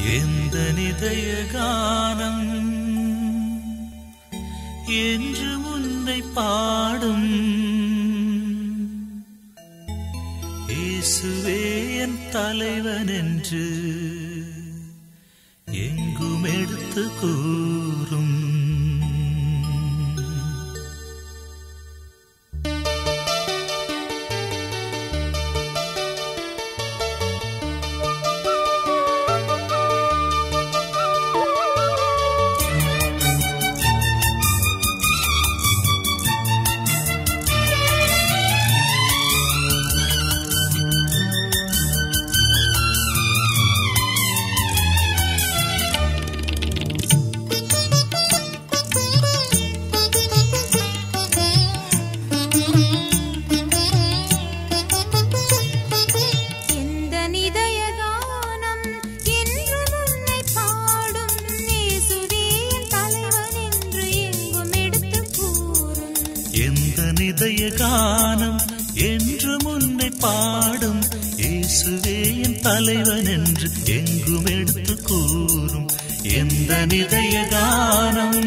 எந்த நிதய கானம் என்று முன்னை பாடும் இயேசுவே என் தலைவன் என்று எங்கும் எடுத்து கூறும் எந்த நிதய கானம் என்றும் உன்னை பாடும் இயேசுவே என் தலைவன் என்று எங்கும் எடுத்துக் கூறும் எந்த நிதய கானம் என்று முன்னை பாடும் இயேசுவே என் தலைவன் என்று எங்கும் எடுத்து கூறும் எந்த நிதய கானம்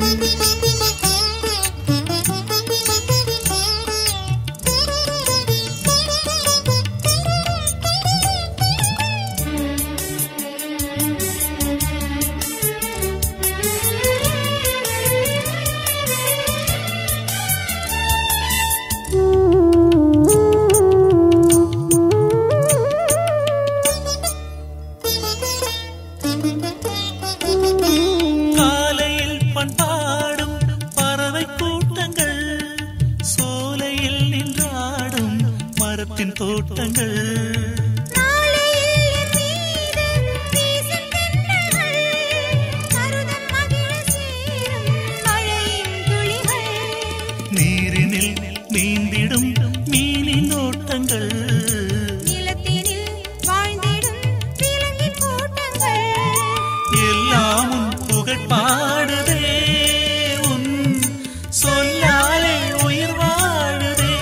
காலையில் பண்பாடும் பறவை கூட்டங்கள் சோலையில் நின்றாடும் மரத்தின் தோட்டங்கள் நாளையில் என் மீது வீசும் தென்றல்கள் மருதம் மகிழ சேரும் மழையின் துளிகள் நீரினில் நீந்திடும் மீனின் ஓட்டங்கள் நிலத்தினில் வாழ்ந்திடும் விலங்கின் கூட்டங்கள் எல்லாம் உன் புகழ் பாடுதே உன் சொல்லாலே உயிர் வாழுதே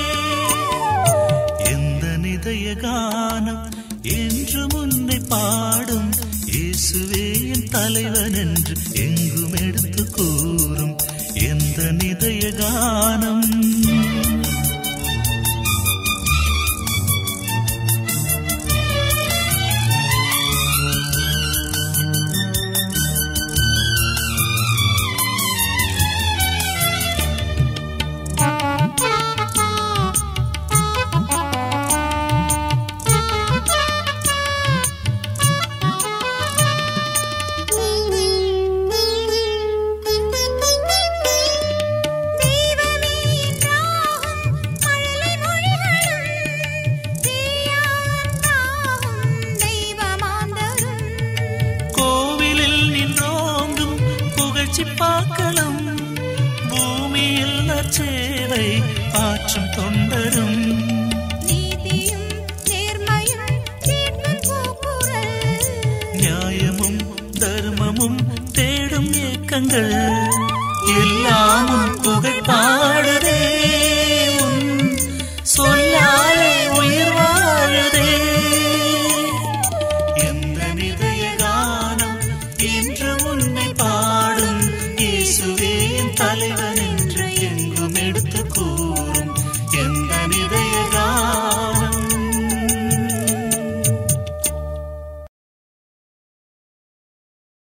எந்த நிதய கானம் என்று முன்னை பாடும் இயேசுவே என் தலைவன் என்று எங்கும் எடுத்து கூறும் எந்த நிதய கானம் தெய்வமே என்றாகும் மழலை மொழிகளும் தீயாண்டாகும் தெய்வமாந்தரும் கோவிலில் நின்றோங்கும் புகழ்ச்சி பாக்களும் பூமியில் நற்சேவை ஆற்றும் தொண்டரும் நீதியும் நேர்மையும் தீர்க்கும் கூக்குரல் நியாயமும் தர்மமும் தேடும் ஏக்கங்கள் எல்லாமும் புகழ் பாடுதே